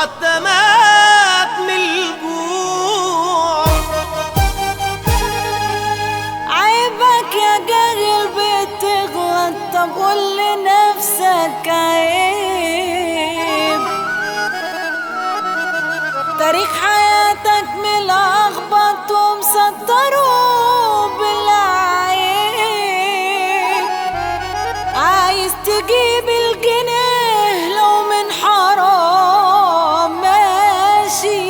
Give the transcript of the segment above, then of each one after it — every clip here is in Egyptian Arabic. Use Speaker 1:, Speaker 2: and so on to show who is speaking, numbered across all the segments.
Speaker 1: وحتى مات من الجوع
Speaker 2: عيبك يا جاهل بتغلط طب قول لنفسك عيب تاريخ حياتك ملخبط ومسطره بالعيب عايز تجيب الجنيه لو من حرام ماشي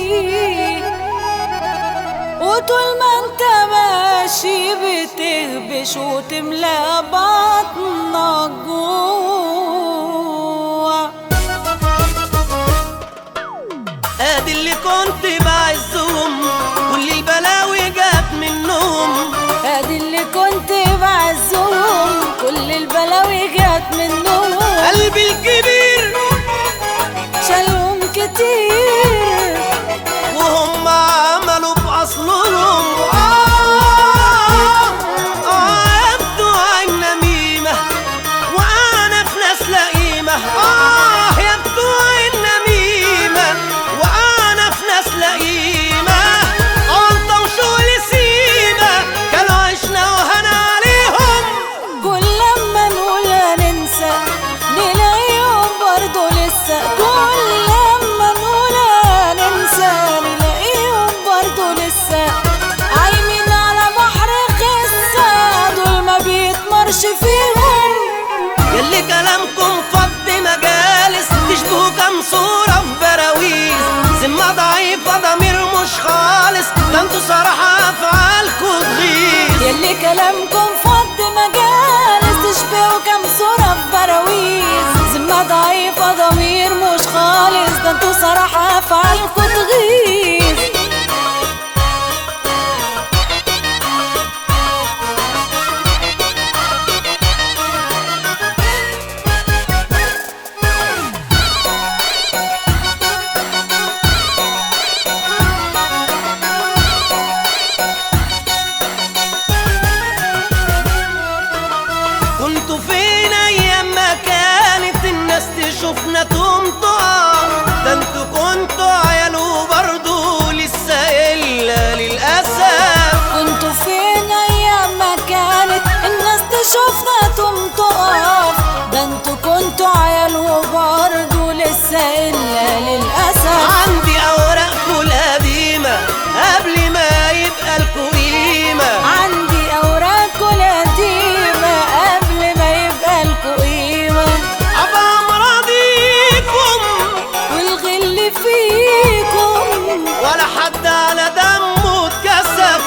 Speaker 2: وطول ما انت ماشي بتهبش وتملى بطنك جوع
Speaker 1: ادي اللي كنت بعزهم كل البلاوي جت منهم
Speaker 2: ادي اللي كنت بعزهم كل البلاوي جت منهم
Speaker 1: قلبي الكبير
Speaker 2: شالهم كتير
Speaker 1: وهم عملوا بأصلهم آه آه بتوع النميمة وأنا في ناس لئيمة آه يا بتوع النميمة وأنا في ناس لئيمة أنت وشغل سيمة كانوا عشنا وهنا عليهم
Speaker 2: كل لما نقول هننسى نلاقيهم برضه لسه كل لما نقول هننسى نلاقيهم برضه لسه عايمين على بحر قصة دول ما بيتمرش فيهم
Speaker 1: يلي كلامكم فض مجالس تشبهوا كام صورة في براويز ذمة ضعيفة ضمير مش خالص ده انتوا صراحة أفعالكوا تغيظ
Speaker 2: يلي كلامكم فض مجالس تشبهوا كام صورة في براويز ذمة ضعيفة ضمير مش خالص ده انتوا صراحة أفعالكوا تغيظ
Speaker 1: كنتوا فين أيام ما كانت الناس تشوفنا تقوم تقع ده انتوا كنتوا عيال وبرضه لسه إلا للأسف
Speaker 2: كنتوا فين ايام ما كانت الناس تشوفنا تقوم تقف ده انتوا كنتوا عيال وبرضه لسه الا للاسف
Speaker 1: عندي أوراقكوا القديمة قبل ما يبقى لكوا قيمة
Speaker 2: عندي اوراق القديمه قبل ما يبقى لكوا قيمه
Speaker 1: أبقى مراضيكم
Speaker 2: والغل فيكم
Speaker 1: ولا حد على دمه اتكسف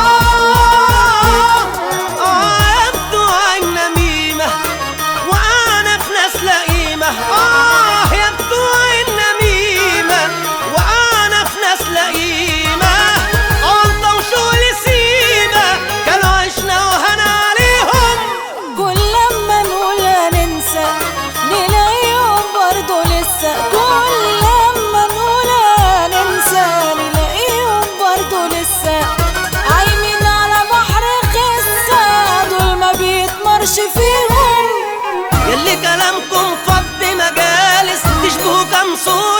Speaker 1: آه آه يبدو النميمة وأنا في ناس لئيمة آه يبدو النميمة وأنا في ناس لئيمة أنت وشغل سيمة كانوا عشنا وهنا عليهم
Speaker 2: كل لما نقول هننسى نلاقيهم برضه لسه كل لما نقول هننسى نلاقيهم برضه لسه عايمين على بحر قصة دول ما بيتمرش فيهم
Speaker 1: يلي كلامكم فض مجالس تشبهوا كام صورة